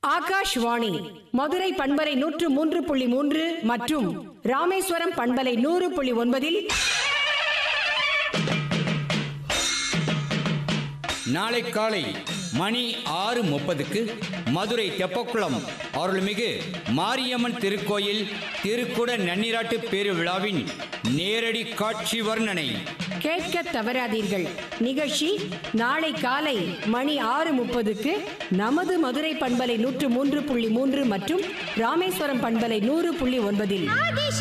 ஆகாஷ்வாணி மதுரை பண்பலை நூற்று மூன்று புள்ளி மூன்று மற்றும் ராமேஸ்வரம் பண்பலை நூறு புள்ளி ஒன்பதில் நாளை காலை மணி ஆறு முப்பதுக்கு மதுரை தெப்பக்குளம் அருள்மிகு மாரியம்மன் திருக்கோயில் திருக்குட நன்னிராட்டு பேருவிழாவின் நேரடி காட்சி வர்ணனை கேட்க தவறாதீர்கள் நிகழ்ச்சி நாளை காலை மணி ஆறு முப்பதுக்கு நமது மதுரை பண்பலை நூற்று மூன்று புள்ளி மூன்று மற்றும் ராமேஸ்வரம் பண்பலை நூறு புள்ளி ஒன்பதில்